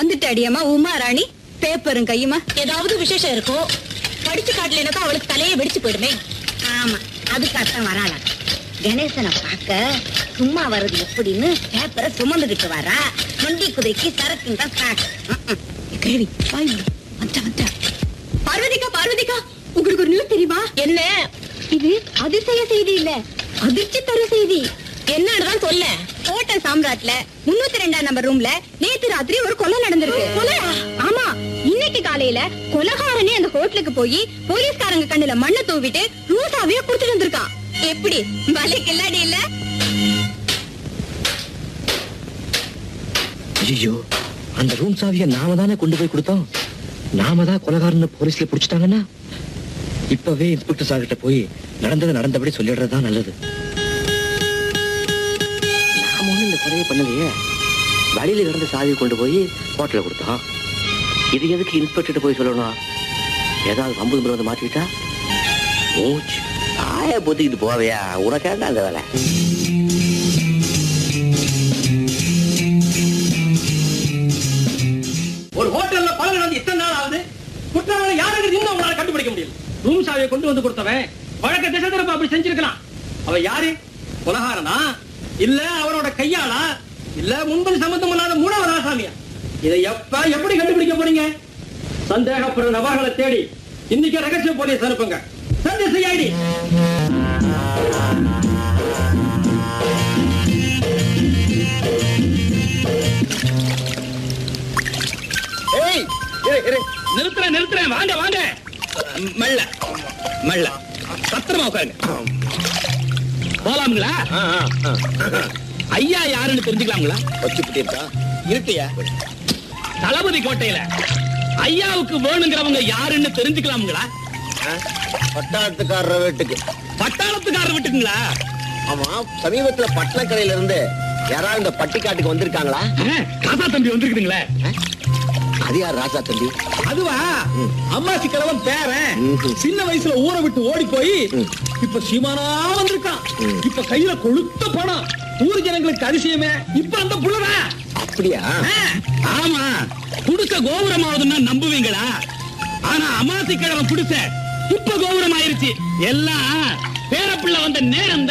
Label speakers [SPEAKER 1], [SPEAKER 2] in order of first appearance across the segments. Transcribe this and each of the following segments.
[SPEAKER 1] வந்துட்டு அடியம்மா உமா ராணி பேப்பரும் கையுமா
[SPEAKER 2] ஏதாவது விசேஷம் இருக்கும் படிச்சு காட்டலைன்னா தான் அவளுக்கு தலையே வெடிச்சு போயிடுமே
[SPEAKER 1] ஆமா அதுக்கு அர்த்தம் வராளா கணேசனை பார்க்க சும்மா வர்றது எப்படின்னு பேப்பரை சுமந்துகிட்டு வரா நொண்டி குதிரைக்கு சரக்குங்க சாக்கு கேள்வி வந்த வந்த பார்வதிகா பார்வதிகா உங்களுக்கு ஒரு நியூஸ் தெரியுமா
[SPEAKER 2] என்ன
[SPEAKER 1] இது அதிசய செய்தி இல்ல அதிர்ச்சி தரு செய்தி
[SPEAKER 2] என்னன்னு சொல்ல
[SPEAKER 1] ஹோட்டல் சாம்ராட்ல முன்னூத்தி ரெண்டாம் நம்பர் ரூம்ல நேத்து ராத்திரி ஒரு கொலை நடந்திருக்கு கொலையா ஆமா இன்னைக்கு காலையில கொலகாரனே அந்த ஹோட்டலுக்கு போய் போலீஸ்காரங்க கண்ணுல மண்ணை தூவிட்டு ரூசாவே குடுத்துட்டு வந்திருக்கான் எப்படி பலே கில்லாடி இல்ல
[SPEAKER 3] ஐயோ அந்த ரூம் சாவியை நாம தானே கொண்டு போய் கொடுத்தோம் நாம தான் கொலகாரன்னு போலீஸ்ல புடிச்சிட்டாங்கன்னா இப்பவே இன்ஸ்பெக்டர் சார் கிட்ட போய் நடந்தது நடந்தபடி சொல்லிடுறது தான் நல்லது நாம ஒண்ணும் இந்த கொலையை பண்ணலையே வழியில கிடந்த சாவியை கொண்டு போய் ஹோட்டல்ல கொடுத்தோம் இது எதுக்கு இன்ஸ்பெக்டர் போய் சொல்லணும் ஏதாவது வம்பு தும்பு வந்து மாட்டிக்கிட்டா மூச்சு ஆய பொத்திக்கிட்டு போவையா உனக்காண்டா அந்த வேலை
[SPEAKER 4] ஒரு ஹோட்டல்ல பல நடந்து இத்தனை நாள் ஆகுது குற்றவாளி யாருங்கிறது இன்னும் உங்களால கண்டுபிடிக்க முடியல ரூம் சாவியை கொண்டு வந்து கொடுத்தவன் வழக்க திசை திருப்ப அப்படி செஞ்சிருக்கலாம் அவன் யாரு கொலகாரனா இல்ல அவனோட கையாளா இல்ல முன்பு சம்பந்தம் இல்லாத மூணாவது ஆசாமியா இதை எப்ப எப்படி கண்டுபிடிக்க போறீங்க சந்தேகப்படுற நபர்களை தேடி இன்னைக்கு ரகசிய போலீஸ் அனுப்புங்க சந்தை சிஐடி
[SPEAKER 3] ஏய் இரு இரு
[SPEAKER 4] நிறுத்துறேன் நிறுத்துறேன் வாங்க வாங்க மெல்ல மெல்ல பத்திரமா உட்காருங்க போலாம்ங்களா ஐயா யாருன்னு தெரிஞ்சுக்கலாங்களா
[SPEAKER 3] வச்சுக்கிட்டே இருக்கா இருக்கையா
[SPEAKER 4] தளபதி கோட்டையில ஐயாவுக்கு வேணுங்கிறவங்க யாருன்னு தெரிஞ்சுக்கலாம்ங்களா
[SPEAKER 3] பட்டாளத்துக்காரர் வீட்டுக்கு
[SPEAKER 4] பட்டாளத்துக்காரர் விட்டுக்குங்களா
[SPEAKER 3] ஆமா சமீபத்துல பட்டணக்கரையில இருந்து யாராவது இந்த பட்டிக்காட்டுக்கு வந்திருக்காங்களா
[SPEAKER 4] காசா தம்பி வந்திருக்குதுங்களே
[SPEAKER 3] அது யார் ராஜா தம்பி
[SPEAKER 4] அதுவா அம்மாச்சி கிழவன் பேரன்
[SPEAKER 3] ம்ஹும்.
[SPEAKER 4] சின்ன வயசுல ஊரை விட்டு ஓடி போய்
[SPEAKER 3] ம்.
[SPEAKER 4] இப்ப சீமானா வந்திருக்கான்
[SPEAKER 3] ம்.
[SPEAKER 4] இப்ப கையில கொழுத்த பணம் ஊர் ஜனங்களுக்கு அதிசயமே இப்ப அந்த புள்ளதான்
[SPEAKER 3] அப்படியா
[SPEAKER 4] ஆமா குடுக்க கோபுரமாவதுன்னா நம்புவீங்களா ஆனா அமாசி கிழமை குடிச இப்ப கோபுரம் ஆயிருச்சு எல்லாம் பேரப்புள்ள வந்த நேரம்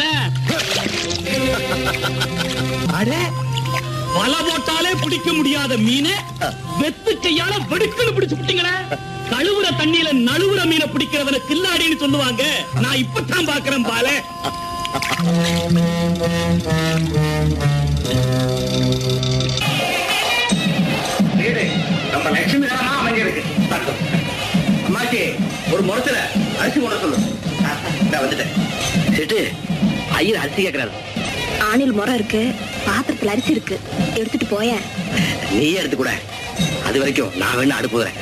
[SPEAKER 4] அட வலை போட்டாலே பிடிக்க முடியாத மீனை வெத்து கையால வெடுக்குன்னு பிடிச்சு விட்டீங்களே கழுவுற தண்ணியில நழுவுற மீனை பிடிக்கிறவன கில்லாடின்னு சொல்லுவாங்க நான் இப்பதான் பாக்குறேன் பாலே வீடு நம்ம லட்சுமி தானா அமைஞ்சிருக்கு அம்மாச்சி ஒரு முறத்துல அரிசி போட சொல்லு நான் வந்துட்டேன்
[SPEAKER 3] சிட்டு ஐயர் அரிசி கேக்குறாரு
[SPEAKER 1] ஆணில் முறை இருக்கு பாத்திரத்துல அரிசி இருக்கு எடுத்துட்டு போய
[SPEAKER 3] நீயே எடுத்து கூட அது வரைக்கும் நான் வேணா அடுப்புறேன்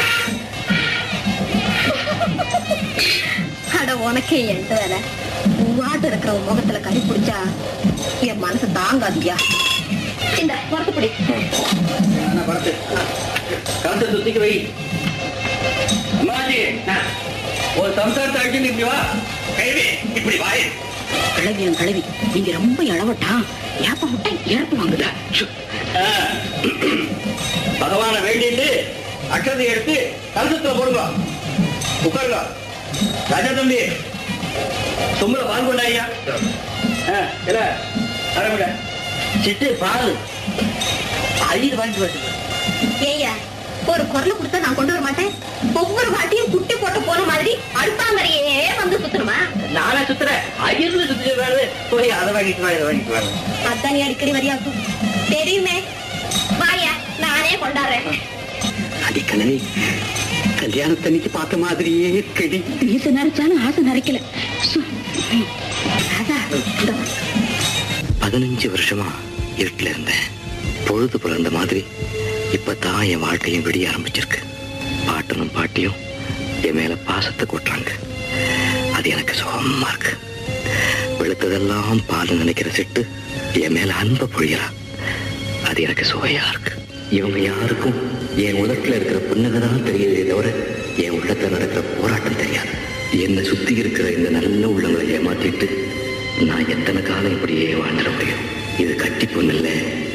[SPEAKER 1] அட உனக்கே எந்த வேலை வாட்டு இருக்கிற உன் முகத்துல கறி பிடிச்சா என் மனசு தாங்காதியா இந்த வரத்துப்படி
[SPEAKER 4] நான் பார்த்து கலத்தை சுத்திக்கு வை அம்மாச்சி ஒரு சம்சாரத்தை அடிச்சு இப்படி வா கைவி இப்படி வாய்
[SPEAKER 1] கிழவியும் கிழவி நீங்க ரொம்ப இளவட்டா ஏப்ப விட்டா இறப்பு வாங்குதா
[SPEAKER 4] பகவான வேண்டிட்டு அக்ஷதை எடுத்து கலசத்துல போடுங்க உட்காருங்க ராஜா தம்பி தும்பல பால் கொண்டா ஐயா இல்ல அரவிட
[SPEAKER 3] சிட்டு பால் ஐயர் வாங்கிட்டு வரட்டு
[SPEAKER 1] ஏய்யா ஒரு குரல் கொடுத்தா நான் கொண்டு வர மாட்டேன் ஒவ்வொரு வாட்டியும் குட்டி போட்டு போன மாதிரி அடுப்பாங்கரையே வந்து சுத்தணுமா
[SPEAKER 3] நானே சுத்துறேன் ஐயர்ல சுத்திட்டு போய் அதை வாங்கிட்டு வா இதை வாங்கிட்டு வா
[SPEAKER 1] அதான் நீ அடிக்கடி வரியாக்கும் தெரியுமே வாயா நானே கொண்டாடுறேன்
[SPEAKER 3] அடிக்கணவி கல்யாணத்தன்னைக்கு பார்த்த மாதிரியே இருக்கடி
[SPEAKER 1] மீச நரைச்சாலும் ஆசை நரைக்கல சு. ராதா, இந்தா வா.
[SPEAKER 3] பதினஞ்சு வருஷமா இருட்டுல இருந்தேன் பொழுது புலர்ந்த மாதிரி இப்பதான் என் வாழ்க்கையும் விடிய ஆரம்பிச்சிருக்கு பாட்டனும் பாட்டியும் என் மேல பாசத்தை கொட்டுறாங்க அது எனக்கு சுகமா இருக்கு வெளுத்ததெல்லாம் பால் நினைக்கிற சிட்டு என் மேல அன்பை பொழியறா அது எனக்கு சுவையா இருக்கு இவங்க யாருக்கும் என் உலகத்துல இருக்கிற புன்னகை தான் தெரியுதே தவிர என் உள்ளத்துல நடக்கிற போராட்டம் தெரியாது என்னை சுத்தி இருக்கிற இந்த நல்ல உள்ளங்களை ஏமாத்திட்டு நான் எத்தனை காலம் இப்படியே வாழ்ந்துட முடியும் இது கட்டி பொண்ணு இல்லை